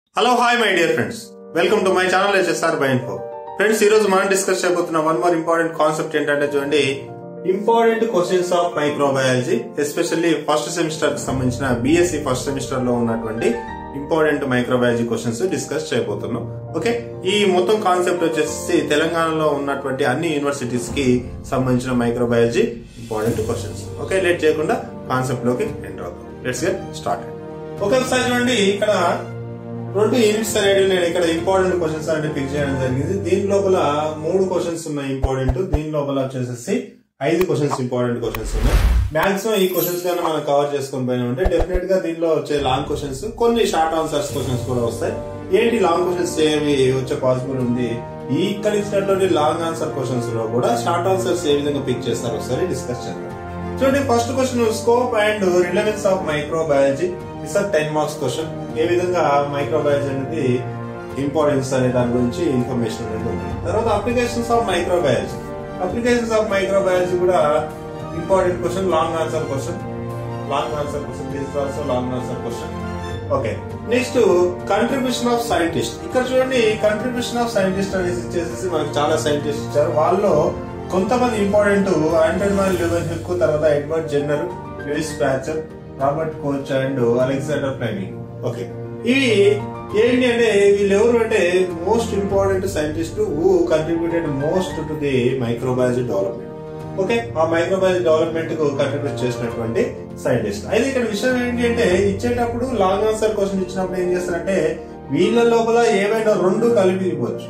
hello hi my dear friends welcome to my channel HSR by info friends ఈ రోజు మనం discuss చేయబోతున్న one more important concept ఏంటంటే చూడండి important questions of microbiology especially first semester కి సంబంధించిన BSc first semester లో ఉన్నటువంటి ఇంపార్టెంట్ మైక్రోబయాలజీ క్వశ్చన్స్ డిస్కస్ చేయబోతున్నాం ఓకే ఈ మొత్తం కాన్సెప్ట్ వచ్చేసి తెలంగాణలో ఉన్నటువంటి అన్ని యూనివర్సిటీస్ కి సంబంధించిన microbiology important questions okay late చేయకుండా కాన్సెప్ట్ లోకి ఎంటర్ అవుతాం లెట్స్ గెట్ స్టార్ట్ ఓకే ఒకసారి చూడండి ఇక్కడ రెండు యూనిట్స్ అనేవి నేను ఇక్కడ ఇంపార్టెంట్ క్వశ్చన్స్ అనేది పిక్ చేయడం జరిగింది దీని లోపల మూడు క్వశ్చన్స్ ఉన్నాయి ఇంపార్టెంట్ దీని లోపల వచ్చేసి ఐదు క్వశ్చన్స్ ఇంపార్టెంట్ క్వశ్చన్స్ ఉన్నాయి మాక్సిమం ఈ క్వశ్చన్స్ కానీ మనం కవర్ చేసుకొని పోయినా ఉంటే డెఫినెట్ గా దీనిలో వచ్చే లాంగ్ క్వశ్చన్స్ కొన్ని షార్ట్ ఆన్సర్స్ క్వశ్చన్స్ కూడా వస్తాయి ఏంటి లాంగ్ క్వశ్చన్స్ ఏవి వచ్చే పాసిబుల్ ఉంది ఈ ఇక్కడ ఇచ్చినటువంటి లాంగ్ ఆన్సర్ క్వశ్చన్స్ లో కూడా షార్ట్ ఆన్సర్స్ ఏ విధంగా పిక్ చేస్తారు ఒకసారి డిస్కస్ చేద్దాం చూడండి first question scope and relevance of microbiology is a ten marks question ఏ విధంగా మైక్రోబయాలజీ అనేది ఇంపార్టెన్స్ అనే దాని గురించి ఇన్ఫర్మేషన్ అనేది ఉంది తర్వాత applications of microbiology applications of microbiology కూడా important question long answer question long answer question this also long answer question okay next contribution of scientist ఇక్కడ చూడండి కంట్రిబ్యూషన్ ఆఫ్ సైంటిస్ట్ అనేసి ఇచ్చేసి మనకు చాలా సైంటిస్ట్ ఇచ్చారు వాళ్ళు కొంతమంది important Anton van Leeuwenhoek తర్వాత Edward Jenner Louis Pasteur Robert Koch and Alexander Fleming okay ఇవి ఏంటి అంటే వీళ్ళు ఎవరు అంటే most important scientist who contributed most to the microbiology development okay ఆ మైక్రోబయాలజీ డెవలప్మెంట్ కు కంట్రిబ్యూట్ చేసినటువంటి సైంటిస్ట్ అయితే ఇక్కడ విషయం ఏంటి అంటే ఇచ్చేటప్పుడు లాంగ్ ఆన్సర్ క్వశ్చన్ ఇచ్చినప్పుడు ఏం చేస్తారంటే వీళ్ళ లోపల ఏవైనా రెండు కలిపి ఇవ్వచ్చు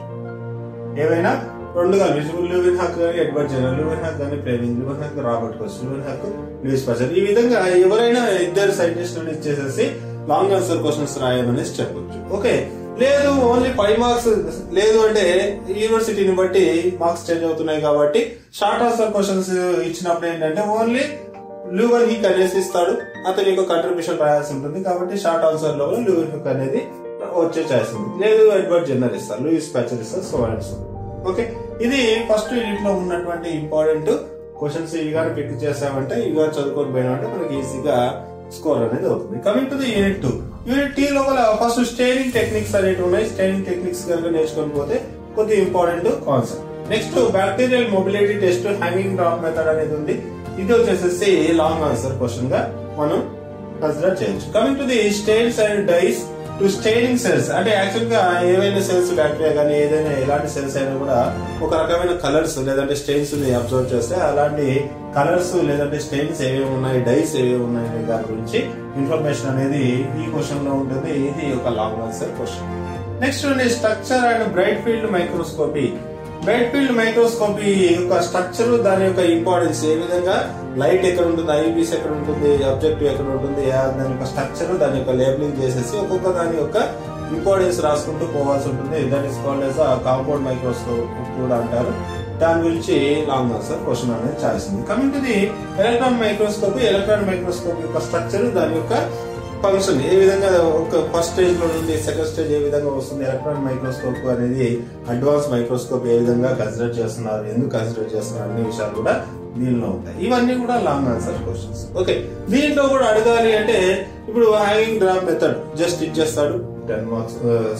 ఏవైనా రెండు కలిపి ఇప్పుడు లూవిన్ హక్ కానీ ఎడ్వర్డ్ జనర్ లూవిన్ హక్ కానీ Fleming Leeuwenhoek Robert Koch Leeuwenhoek Louis పర్సన్ ఈ విధంగా ఎవరైనా ఇద్దరు సైంటిస్ట్ ఇచ్చేసేసి లాంగ్ ఆన్సర్ క్వశ్చన్స్ రాయమనేసి చెప్పొచ్చు ఓకే లేదు ఓన్లీ ఫైవ్ మార్క్స్ లేదు అంటే యూనివర్సిటీని బట్టి మార్క్స్ చేంజ్ అవుతున్నాయి కాబట్టి షార్ట్ ఆన్సర్ క్వశ్చన్స్ ఇచ్చినప్పుడు ఏంటంటే ఓన్లీ లూవన్ హిక్ అనేసి ఇస్తాడు అతని యొక్క కంట్రిబ్యూషన్ రాయాల్సి ఉంటుంది కాబట్టి షార్ట్ ఆన్సర్ లో లూవన్ హిక్ అనేది వచ్చే ఛాయిస్ ఉంది లేదు ఎడ్వర్డ్ జనరల్ ఇస్తారు లూయిస్ ప్యాచర్ ఇస్తారు సో అండ్ సో ఓకే ఇది ఫస్ట్ యూనిట్ లో ఉన్నటువంటి ఇంపార్టెంట్ క్వశ్చన్స్ ఇవి కానీ పిక్ చేసామంటే ఇవి కానీ చదువుకొని పోయినామంటే మనకి ఈజీగా స్కోర్ అనేది అవుతుంది coming to the unit two unit two లోపల ఫస్ట్ స్టేరింగ్ టెక్నిక్స్ అనేవి ఉన్నాయి స్టేరింగ్ టెక్నిక్స్ కనుక నేర్చుకొని పోతే కొద్ది important concept next bacterial mobility test hanging drop method అనేది ఉంది ఇది వచ్చేసేసి లాంగ్ ఆన్సర్ క్వశ్చన్ గా మనం కన్సిడర్ చేయొచ్చు coming to the stains and dyes to staining cells అంటే యాక్చువల్ గా ఏవైనా సెల్స్ బ్యాక్టీరియా కానీ ఏదైనా ఎలాంటి సెల్స్ అయినా కూడా ఒక రకమైన కలర్స్ లేదంటే స్టెయిన్స్ అబ్జర్వ్ చేస్తే అలాంటి కలర్స్ లేదంటే స్టెయిన్స్ ఏవేవి ఉన్నాయి డైస్ ఏవేవి ఉన్నాయి అనే దాని గురించి ఇన్ఫర్మేషన్ అనేది ఈ క్వశ్చన్ లో ఉంటుంది ఇది ఒక long answer question next structure and bright field microscopy bright field microscopy యొక్క స్ట్రక్చర్ దాని యొక్క ఇంపార్టెన్స్ ఏ విధంగా లైట్ ఎక్కడ ఉంటుంది ఐపీస్ ఎక్కడ ఉంటుంది ఆబ్జెక్టివ్ ఎక్కడ ఉంటుంది దాని యొక్క స్ట్రక్చర్ దాని యొక్క లేబులింగ్ చేసేసి ఒక్కొక్క దాని యొక్క ఇంపార్టెన్స్ రాసుకుంటూ పోవాల్సి ఉంటుంది that is called as compound microscope కూడా అంటారు దాని గురించి లాంగ్ ఆన్సర్ క్వశ్చన్ అనేది ఛాయిస్ ఉంది coming to the electron microscope electron microscope యొక్క స్ట్రక్చర్ దాని యొక్క ఫంక్షన్ ఏ విధంగా ఒక ఫస్ట్ స్టేజ్ లో నుండి సెకండ్ స్టేజ్ ఏ విధంగా వస్తుంది ఎలక్ట్రాన్ మైక్రోస్కోప్ అనేది అడ్వాన్స్ మైక్రోస్కోప్ ఏ విధంగా కన్సిడర్ చేస్తున్నారు ఎందుకు కన్సిడర్ చేస్తున్నారు అనే విషయాలు కూడా దీనిలో ఉంటాయి ఇవన్నీ కూడా లాంగ్ ఆన్సర్ క్వశ్చన్స్ ఓకే దీంట్లో కూడా అడగాలి అంటే ఇప్పుడు హ్యాంగింగ్ డ్రాప్ మెథడ్ జస్ట్ ఇచ్చేస్తాడు టెన్ మార్క్స్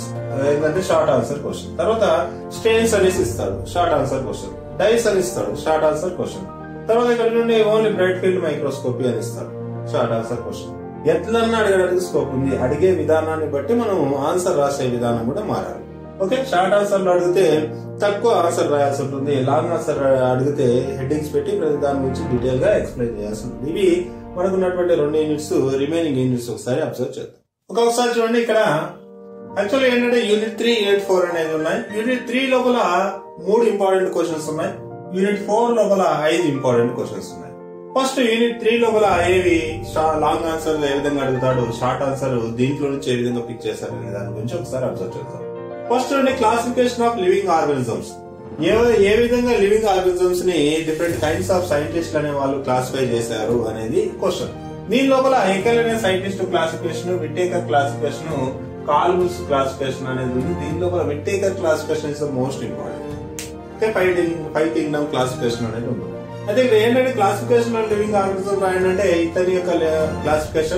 ఏంటంటే షార్ట్ ఆన్సర్ క్వశ్చన్ తర్వాత స్టేన్స్ అనేసి ఇస్తాడు షార్ట్ ఆన్సర్ క్వశ్చన్ డైస్ అని ఇస్తాడు షార్ట్ ఆన్సర్ క్వశ్చన్ తర్వాత ఇక్కడ నుండి ఓన్లీ బ్రైట్ ఫీల్డ్ మైక్రోస్కోపీ అని ఇస్తాడు షార్ట్ ఆన్సర్ క్వశ్చన్ ఎట్లన్నా అడగడానికి స్కోప్ ఉంది అడిగే విధానాన్ని బట్టి మనం ఆన్సర్ రాసే విధానం కూడా మారాలి ఓకే షార్ట్ ఆన్సర్ లో అడిగితే తక్కువ ఆన్సర్ రాయాల్సి ఉంటుంది లాంగ్ ఆన్సర్ అడిగితే హెడ్డింగ్స్ పెట్టి ప్రతి దాని గురించి డీటెయిల్ గా ఎక్స్ప్లెయిన్ చేయాల్సి ఉంటుంది ఇవి మనకు ఉన్నటువంటి రెండు యూనిట్స్ రిమైనింగ్ యూనిట్స్ ఒకసారి అబ్జర్వ్ చేద్దాం ఒకసారి చూడండి ఇక్కడ యాక్చువల్లీ ఏంటంటే యూనిట్ త్రీ యూనిట్ ఫోర్ అనేది ఉన్నాయి యూనిట్ త్రీ లోపల మూడు ఇంపార్టెంట్ క్వశ్చన్స్ ఉన్నాయి యూనిట్ ఫోర్ లోపల ఐదు ఇంపార్టెంట్ క్వశ్చన్స్ ఉన్నాయి ఫస్ట్ యూనిట్ త్రీ లోపల ఏవి లాంగ్ ఆన్సర్ ఏ విధంగా అడుగుతాడు షార్ట్ ఆన్సర్ దీంట్లో నుంచి ఏ విధంగా పిక్ చేశారు అనే దాని గురించి ఒకసారి అబ్జర్వ్ చేద్దాం ఫస్ట్ అండి క్లాసిఫికేషన్ ఆఫ్ లివింగ్ ఆర్గానిజమ్స్ ఏ ఏ విధంగా లివింగ్ ఆర్గానిజమ్స్ ని డిఫరెంట్ కైండ్స్ ఆఫ్ సైంటిస్ట్ అనే వాళ్ళు క్లాసిఫై చేశారు అనేది క్వశ్చన్ దీని లోపల ఏకల్ అనే scientist classification Whittaker classification Carl Woese classification అనేది ఉంది దీని లోపల Whittaker classification is the most important అంటే ఫైవ్ ఫైవ్ కింగ్డమ్ క్లాసిఫికేషన్ అనేది ఉంది అయితే ఇక్కడ ఏంటంటే క్లాసిఫికేషన్ ఆఫ్ లివింగ్ ఆర్గనిజం రాయండి అంటే ఇతని యొక్క classification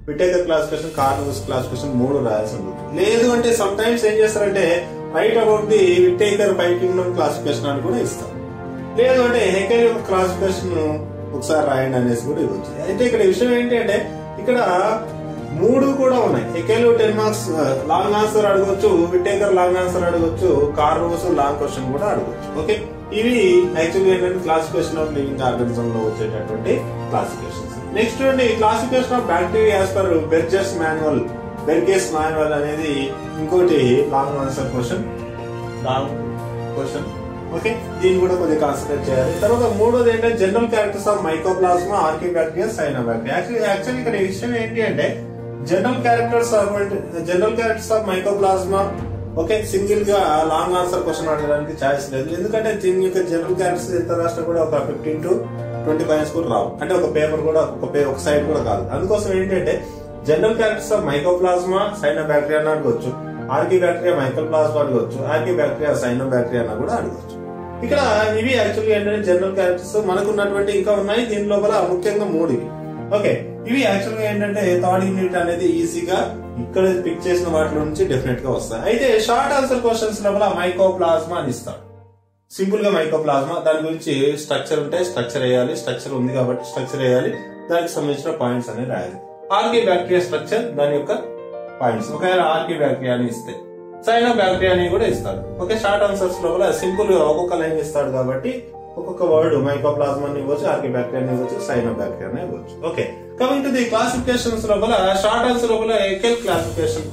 Whittaker classification Carl Woese classification మూడు రాయాల్సి ఉంటుంది లేదు అంటే సమ్ టైమ్స్ ఏం చేస్తారంటే write about the Whittaker five kingdom classification అని కూడా ఇస్తారు లేదు అంటే హెకెల్ యొక్క క్లాసిఫికేషన్ ఒకసారి రాయండి అనేసి కూడా ఇవ్వచ్చు అయితే ఇక్కడ విషయం ఏంటి అంటే ఇక్కడ మూడు కూడా ఉన్నాయి Haeckel ten marks long answer అడగొచ్చు విటేకర్ లాంగ్ ఆన్సర్ అడగొచ్చు కార్నోస్ లాంగ్ క్వశ్చన్ కూడా అడగొచ్చు ఓకే ఇవి యాక్చువల్లీ ఏంటంటే క్లాసిఫికేషన్ ఆఫ్ లివింగ్ ఆర్గనిజం లో వచ్చేటటువంటి క్లాసిఫికేషన్స్ నెక్స్ట్ అండి classification of bacteria as per Bergey's manual Bergey's manual అనేది ఇంకోటి long answer question long question okay దీన్ని కూడా కొద్దిగా కాన్సన్ట్రేట్ చేయాలి తర్వాత మూడోది ఏంటంటే general characters of mycoplasma archaebacteria cyanobacteria actually actually ఇక్కడ ఈ విషయం ఏంటి అంటే general characters of general characters of mycoplasma okay single గా లాంగ్ ఆన్సర్ క్వశ్చన్ అడగడానికి ఛాయిస్ లేదు ఎందుకంటే దీని యొక్క జనరల్ క్యారెక్టర్స్ ఎంత రాష్ట్రం కూడా ఒక ఫిఫ్టీన్ టు ట్వంటీ పాయింట్స్ కూడా రావు అంటే ఒక పేపర్ కూడా ఒక పే ఒక సైడ్ కూడా కాదు అందుకోసం ఏంటంటే general characters of mycoplasma cyanobacteria అని అడగొచ్చు ఆర్కి బ్యాక్టీరియా మైకల్ ప్లాస్మా అడగొచ్చు ఆర్కి బ్యాక్టీరియా సైనో బ్యాక్టీరియా అన్న కూడా అడగొచ్చు ఇక్కడ ఇవి యాక్చువల్లీ ఏంటంటే జనరల్ క్యారెక్టర్స్ మనకు ఉన్నటువంటి ఇంకా ఉన్నాయి దీని లోపల ముఖ్యంగా మూడు ఇవి ఓకే ఇవి యాక్చువల్ గా ఏంటంటే థర్డ్ యూనిట్ అనేది ఈజీగా ఇక్కడ పిక్ చేసిన వాటి నుంచి డెఫినెట్ గా వస్తాయి అయితే షార్ట్ ఆన్సర్ క్వశ్చన్స్ లోపల మైకోప్లాస్మా అని ఇస్తాడు సింపుల్ గా మైకోప్లాస్మా దాని గురించి స్ట్రక్చర్ ఉంటే స్ట్రక్చర్ వేయాలి స్ట్రక్చర్ ఉంది కాబట్టి స్ట్రక్చర్ వేయాలి దానికి సంబంధించిన పాయింట్స్ అనేది రాయాలి ఆర్కి బ్యాక్టీరియా స్ట్రక్చర్ దాని యొక్క పాయింట్స్ ఒకవేళ ఆర్కి బ్యాక్టీరియా అని ఇస్తే సైనో బ్యాక్టీరియా అని కూడా ఇస్తాడు ఓకే షార్ట్ ఆన్సర్స్ లోపల సింపుల్ గా ఒక్కొక్క లైన్ ఇస్తాడు కాబట్టి ఒక్కొక్క వర్డ్ మైకోప్లాస్మా ఇవ్వచ్చు ఆర్కి బ్యాక్టీరియా ఇవ్వచ్చు సైనో బ్యాక్టీరియా ఇవ్వచ్చు okay coming to the classifications లోపల షార్ట్ ఆన్సర్ లోపల Haeckel classification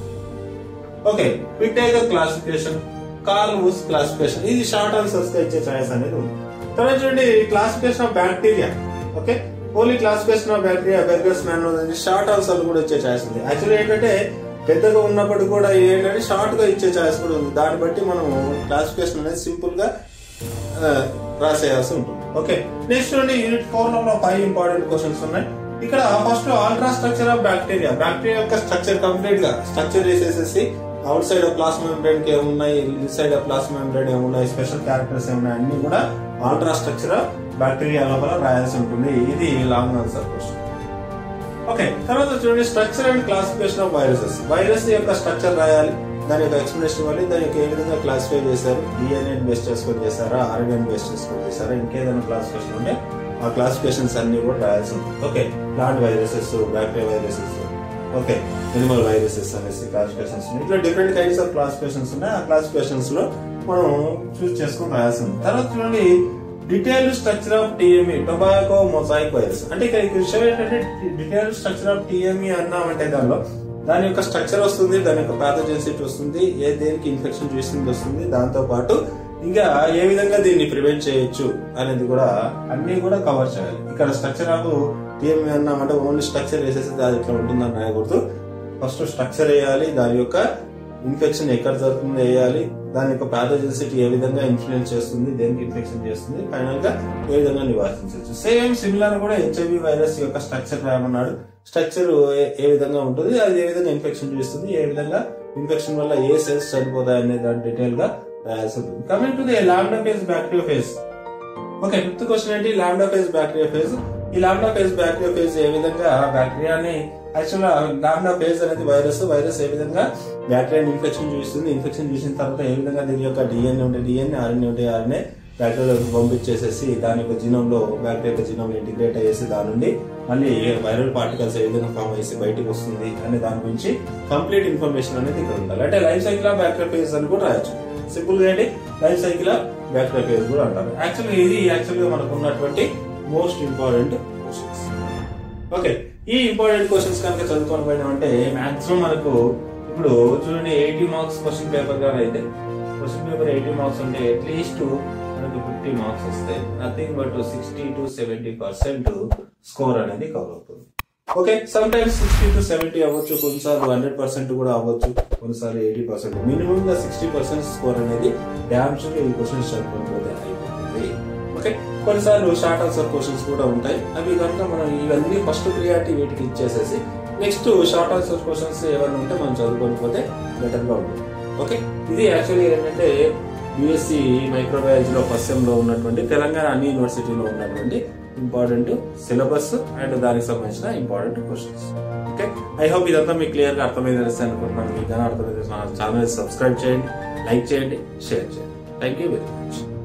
okay Whittaker classification Carl Woese classification ఇది షార్ట్ ఆన్సర్స్ గా ఇచ్చే ఛాయిస్ అనేది ఉంది తర్వాత చూడండి classification of bacteria okay only classification of bacteria Bergey's manual short answer కూడా ఇచ్చే ఛాయిస్ ఉంది యాక్చువల్లీ ఏంటంటే పెద్దగా ఉన్నప్పుడు కూడా ఏంటంటే షార్ట్ గా ఇచ్చే ఛాయిస్ కూడా ఉంది దాన్ని బట్టి మనం క్లాసిఫికేషన్ అనేది సింపుల్ గా ఆ, రాసేయాల్సి ఉంటుంది ఓకే నెక్స్ట్ చూడండి యూనిట్ ఫోర్ లో ఫైవ్ ఇంపార్టెంట్ క్వశ్చన్స్ ఉన్నాయి ఇక్కడ first ultra structure of bacteria bacteria యొక్క స్ట్రక్చర్ కంప్లీట్ గా స్ట్రక్చర్ వేసేసేసి outside of plasma membrane కి ఏమున్నాయి inside of plasma membrane ఏమున్నాయి స్పెషల్ క్యారెక్టర్స్ ఏమున్నాయి అన్ని కూడా ఆల్ట్రా స్ట్రక్చర్ ఆఫ్ బ్యాక్టీరియా లోపల రాయాల్సి ఉంటుంది ఇది లాంగ్ ఆన్సర్ క్వశ్చన్ ఓకే తర్వాత చూడండి structure and classification of viruses virus యొక్క స్ట్రక్చర్ రాయాలి దాని యొక్క ఎక్స్ప్లెనేషన్ ఇవ్వాలి దాని యొక్క ఏ విధంగా క్లాసిఫై చేశారు డిఎన్ఏ బేస్ చేసుకొని చేశారా ఆర్ఎన్ఏ బేస్ చేసుకొని చేశారా ఇంకేదైనా క్లాసిఫికేషన్ ఉంటే ఆ క్లాసిఫికేషన్స్ అన్ని కూడా రాయాల్సి ఉంటుంది okay plant viruses bacteria viruses okay animal viruses అనేసి క్లాసిఫికేషన్స్ ఉన్నాయి ఇట్లా డిఫరెంట్ కైండ్స్ ఆఫ్ క్లాసిఫికేషన్స్ ఉన్నాయి ఆ క్లాసిఫికేషన్స్ లో మనం చూస్ చేసుకొని రాయాల్సి ఉంది తర్వాత చూడండి detail structure of TMV tobacco mosaic virus అంటే ఇక్కడ ఈ విషయం ఏంటంటే డీటెయిల్ స్ట్రక్చర్ ఆఫ్ టిఎంఈ అన్నామంటే దానిలో దాని యొక్క స్ట్రక్చర్ వస్తుంది దాని యొక్క ప్యాథోజెన్సిటీ వస్తుంది ఏ దేనికి ఇన్ఫెక్షన్ చేసింది వస్తుంది దాంతో పాటు ఇంకా ఏ విధంగా దీన్ని ప్రివెంట్ చేయొచ్చు అనేది కూడా అన్ని కూడా కవర్ చేయాలి ఇక్కడ స్ట్రక్చర్ ఆఫ్ టిఎంఈ అన్నామంటే ఓన్లీ స్ట్రక్చర్ వేసేసి అది ఇట్లా ఉంటుందని రాయకూడదు ఫస్ట్ స్ట్రక్చర్ వేయాలి దాని యొక్క ఇన్ఫెక్షన్ ఎక్కడ జరుగుతుందో వేయాలి దాని యొక్క ప్యాథోజెన్సిటీ ఏ విధంగా ఇన్ఫ్లుయెన్స్ చేస్తుంది దేనికి ఇన్ఫెక్షన్ చేస్తుంది ఫైనల్ గా ఏ విధంగా నివారించవచ్చు సేమ్ సిమిలర్ కూడా హెచ్ఐవి వైరస్ యొక్క స్ట్రక్చర్ రాయమన్నాడు స్ట్రక్చర్ ఏ విధంగా ఉంటుంది అది ఏ విధంగా ఇన్ఫెక్షన్ చేస్తుంది ఏ విధంగా ఇన్ఫెక్షన్ వల్ల ఏ సెల్స్ చనిపోతాయి అనే దాని డీటెయిల్ గా రాయాల్సి ఉంటుంది coming to the lambda phage bacteria phage okay fifth question ఏంటి లాండా ఫేజ్ బ్యాక్టీరియా ఫేజ్ ఈ లాండా ఫేజ్ బ్యాక్టీరియా ఫేజ్ ఏ విధంగా బ్యాక్టీరియాని యాక్చువల్ లాండా ఫేజ్ అనేది వైరస్ వైరస్ ఏ విధంగా బ్యాక్టీరియాని ఇన్ఫెక్షన్ చూస్తుంది ఇన్ఫెక్షన్ చూసిన తర్వాత ఏ విధంగా దీని యొక్క డిఎన్ఏ ఉంటే డిఎన్ఏ ఆర్ఎన్ఏ ఉంటే ఆర్ఎన్ఏ బ్యాక్టీరియాలోకి పంపించేసేసి దాని యొక్క జీనోమ్ లో బ్యాక్టీరియా యొక్క జీనోమ్ ఇంటిగ్రేట్ అయ్యేసి దాని నుండి మళ్ళీ వైరల్ పార్టికల్స్ ఏ విధంగా ఫామ్ అయ్యేసి బయటకు వస్తుంది అనే దాని గురించి కంప్లీట్ ఇన్ఫర్మేషన్ అనేది ఇక్కడ ఉండాలి అంటే life cycle of bacteria phage అని కూడా రాయొచ్చు సింపుల్ గా ఏంటి life cycle of bacteria phage కూడా అంటారు యాక్చువల్గా ఇది యాక్చువల్ గా మనకు ఉన్నటువంటి మోస్ట్ ఇంపార్టెంట్ క్వశ్చన్స్ ఓకే ఈ ఇంపార్టెంట్ క్వశ్చన్స్ కనుక చదువుకొని పోయినామంటే మాక్సిమం మనకు ఇప్పుడు చూడండి ఎయిటీ మార్క్స్ క్వశ్చన్ పేపర్ గారు అయితే క్వశ్చన్ పేపర్ ఎయిటీ మార్క్స్ ఉంటే అట్లీస్ట్ మనకు ఫిఫ్టీ మార్క్స్ వస్తాయి nothing but sixty to seventy percent score అనేది కవర్ అవుతుంది okay sometimes sixty to seventy అవ్వచ్చు కొన్నిసార్లు హండ్రెడ్ పర్సెంట్ కూడా అవ్వచ్చు కొన్నిసార్లు ఎయిటీ పర్సెంట్ మినిమం గా సిక్స్టీ పర్సెంట్ స్కోర్ అనేది డ్యామ్ షూర్ ఈ క్వశ్చన్స్ చదువుకోకపోతే అయిపోతుంది ఓకే కొన్నిసార్లు షార్ట్ ఆన్సర్ క్వశ్చన్స్ కూడా ఉంటాయి అవి కనుక మనం ఇవన్నీ ఫస్ట్ ప్రియారిటీ వీటికి ఇచ్చేసేసి నెక్స్ట్ షార్ట్ ఆన్సర్ క్వశ్చన్స్ ఏమైనా ఉంటే మనం చదువుకోకపోతే బెటర్ గా ఉంటుంది ఓకే ఇది యాక్చువల్లీ ఏంటంటే బీఎస్సీ మైక్రోబయాలజీలో ఫస్ట్ సెమ్ లో ఉన్నటువంటి తెలంగాణ అన్ని యూనివర్సిటీలో ఉన్నటువంటి ఇంపార్టెంట్ సిలబస్ అండ్ దానికి సంబంధించిన important questions okay I hope ఇదంతా మీకు క్లియర్ గా అర్థమైంది అనుకుంటున్నాను మీకు కానీ అర్థమైంది నా ఛానల్ సబ్స్క్రైబ్ చేయండి లైక్ చేయండి షేర్ చేయండి థ్యాంక్ యూ వెరీ మచ్